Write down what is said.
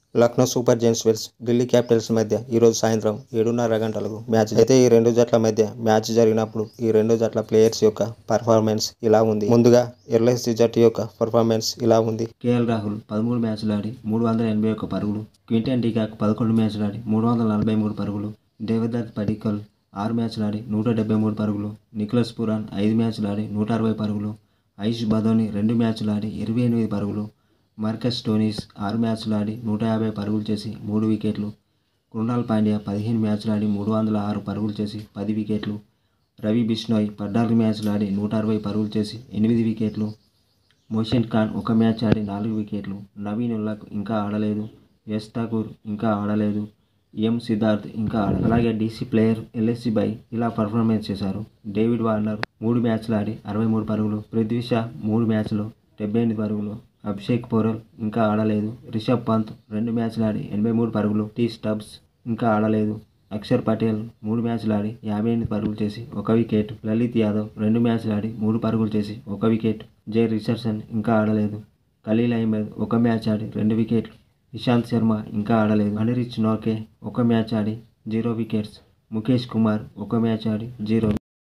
Lucknow super giants వెల్స్ Delhi capitals మధ్య ఈరోజు సాయంత్రం ఏడున్నర గంటలకు మ్యాచ్ అయితే ఈ రెండు జట్ల మధ్య మ్యాచ్ జరిగినప్పుడు ఈ రెండు జట్ల ప్లేయర్స్ యొక్క పర్ఫార్మెన్స్ ఇలా ఉంది ముందుగా ఎల్ఐసి జట్టు యొక్క పర్ఫార్మెన్స్ ఇలా ఉంది కేఎల్ రాహుల్ పదమూడు మ్యాచ్లు ఆడి మూడు వందల ఎనభై ఒక్క పరుగులు క్వింటన్ డికాక్ పదకొండు మ్యాచ్లు ఆడి మూడు వందల నలభై మూడు పరుగులు దేవదత్ పడికల్ ఆరు మ్యాచ్లు ఆడి నూట డెబ్బై మూడు పరుగులు నిఖిలస్ పురాన్ ఐదు మ్యాచ్లు ఆడి నూట అరవై పరుగులు ఐష్ బదోని రెండు మ్యాచ్లు ఆడి ఇరవై ఎనిమిది పరుగులు మార్కస్ టోనీస్ ఆరు మ్యాచ్లు ఆడి నూట యాభై పరుగులు చేసి మూడు వికెట్లు కృణాల్ పాండ్యా పదిహేను మ్యాచ్లు ఆడి మూడు వందల ఆరు పరుగులు చేసి పది వికెట్లు రవి బిష్నోయ్ పద్నాలుగు మ్యాచ్లు ఆడి నూట అరవై పరుగులు చేసి ఎనిమిది వికెట్లు మోషన్ ఖాన్ ఒక మ్యాచ్ ఆడి నాలుగు వికెట్లు నవీన్ ఉల్లాక్ ఇంకా ఆడలేదు యశ్ ఠాకూర్ ఇంకా ఆడలేదు ఎం సిద్ధార్థ్ ఇంకా ఆడలేదు అలాగే డీసీ ప్లేయర్ ఎల్ఎస్సి బై ఇలా పర్ఫార్మెన్స్ చేశారు డేవిడ్ వార్నర్ మూడు మ్యాచ్లు ఆడి అరవై మూడు పరుగులు పృథ్వీ షా మూడు మ్యాచ్లు డెబ్బై ఎనిమిది పరుగులు అభిషేక్ పోరల్ ఇంకా ఆడలేదు రిషబ్ పంత్ రెండు మ్యాచ్లు ఆడి ఎనభై మూడు పరుగులు టీ స్టబ్స్ ఇంకా ఆడలేదు అక్షర్ పటేల్ మూడు మ్యాచ్లు ఆడి యాభై ఎనిమిది పరుగులు చేసి ఒక వికెట్ లలిత్ యాదవ్ రెండు మ్యాచ్లు ఆడి మూడు పరుగులు చేసి ఒక వికెట్ జే రిచర్డ్సన్ ఇంకా ఆడలేదు ఖలీల్ అహ్మద్ ఒక మ్యాచ్ ఆడి రెండు వికెట్లు ఇషాంత్ శర్మ ఇంకా ఆడలేదు అనిరిచ్ నోర్కే ఒక మ్యాచ్ ఆడి జీరో వికెట్స్ ముఖేష్ కుమార్ ఒక మ్యాచ్ ఆడి జీరో